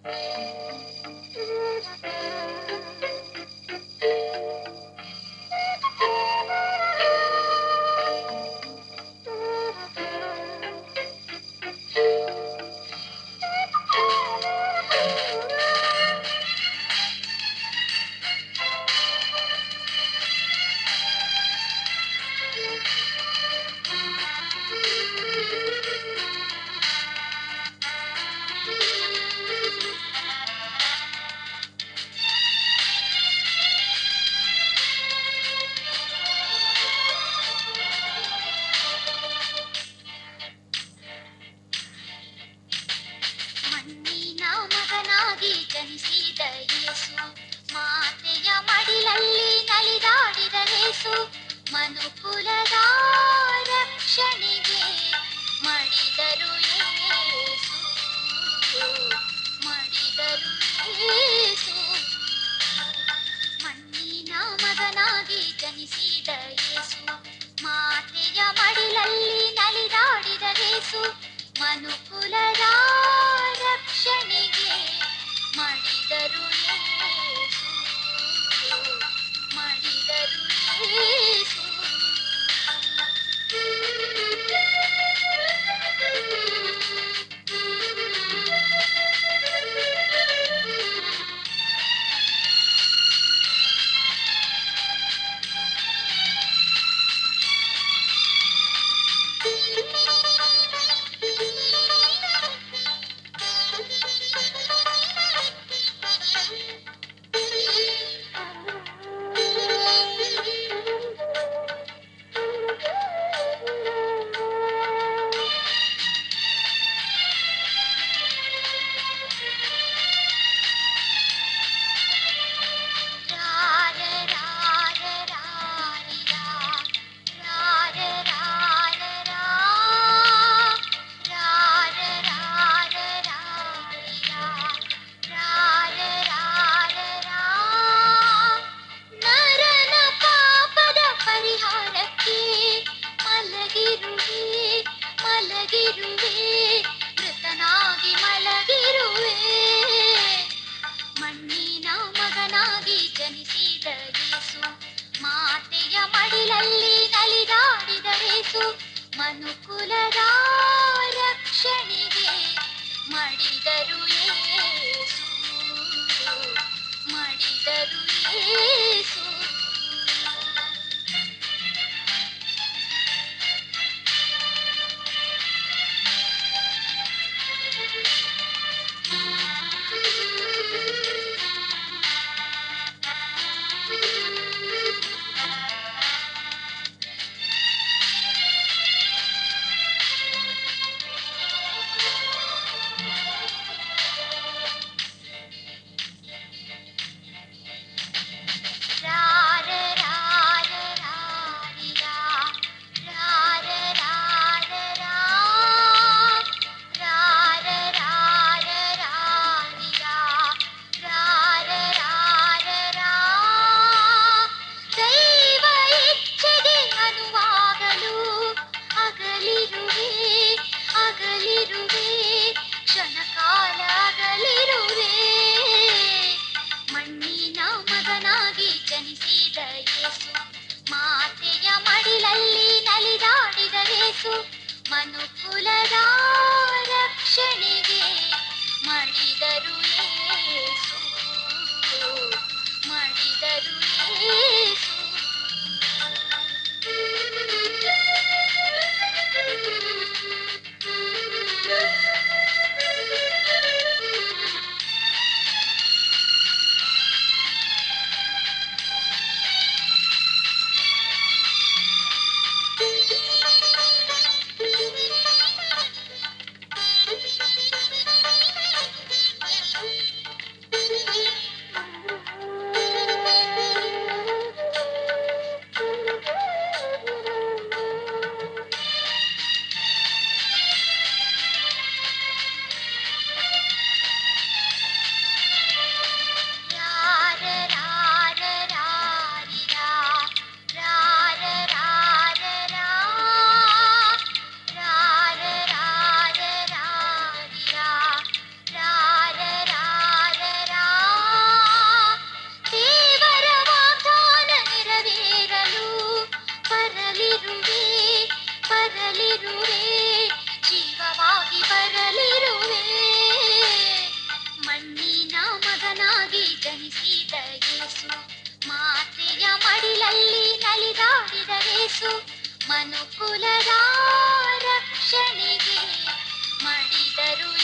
ಮಣ್ಣಿನ ಮಗನಾಗಿ ಜನಿಸಿದ ಯೇಸು ಮಾತೆಯ ಮಡಿಲಲ್ಲಿ ನಲಿದಾಡಿದ ಯೇಸು ಮನುಕುಲದ ರಕ್ಷಣೆಗೆ ಮಡಿದರು ಯೇಸು ಮಡಿದರು ಯೇಸು ಮಣ್ಣಿನ ಮಗನಾಗಿ ಜನಿಸಿದ ಯೇಸು ಮಾತೆಯ ಮಡಿಲಲ್ಲಿ ನಲಿದಾಡಿದ ಯೇಸು ಮನುಕುಲದ ರಕ್ಷಣೆಗೆ ಮಡಿದರು ಯೇಸು ಮಡಿದರು ಯೇಸು ರಾರ ರಾರ ರಾರಿರಾ, ರಾರ ರಾರ ರಾ. ರಾರ ರಾರ ರಾರಿರಾ, ರಾರ ರಾರ ರಾ. ನರನ ಪಾಪದ ಪರಿಹಾರಕ್ಕೆ ಮಲಗಿರುವೆ ಮಲಗಿರುವೆ ಮೃತನಾಗಿ ಮಲಗಿರುವೆ ಮಣ್ಣಿನ ಮಗನಾಗಿ ಜನಿಸಿದ ಯೇಸು ಮಾತೆಯ ಮಡಿಲಲ್ಲಿ ನಲಿದಾಡಿದ ಯೇಸು ಮನುಕುಲದ ರಕ್ಷಣೆಗೆ ಮಡಿದರು ಯೇಸು ಮಡಿದರು ಯೇಸು ರಾರ ರಾರ ರಾರಿರಾ, ರಾರ ರಾರ ರಾ. ರಾರ ರಾರ ರಾರಿರಾ, ರಾರ ರಾರ ರಾ. ದೈವ ಇಚ್ಛೆಗೆ ಅನುವಾಗಲು ಅಗಲಿರುವೆ ಅಗಲಿರುವೆ ಕ್ಷಣಕಾಲ ಅಗಲಿರುವೆ ಮಣ್ಣಿನ ಮಗನಾಗಿ ಜನಿಸಿದ ಯೇಸು ಮಾತೆಯ ಮಡಿಲಲ್ಲಿ ನಲಿದಾಡಿದ ಯೇಸು ಮನುಕುಲದ ರಕ್ಷಣೆಗೆ ಮಡಿದರು ಯೇಸು ಮಡಿದರು ಯೇಸು ಜನಿಸಿದ ಯೇಸು ಮಾತೆಯ ಮಡಿಲಲ್ಲಿ ನಲಿದಾಡಿದ ಯೇಸು ಮನುಕುಲದ ರಕ್ಷಣೆಗೆ ಮಡಿದರು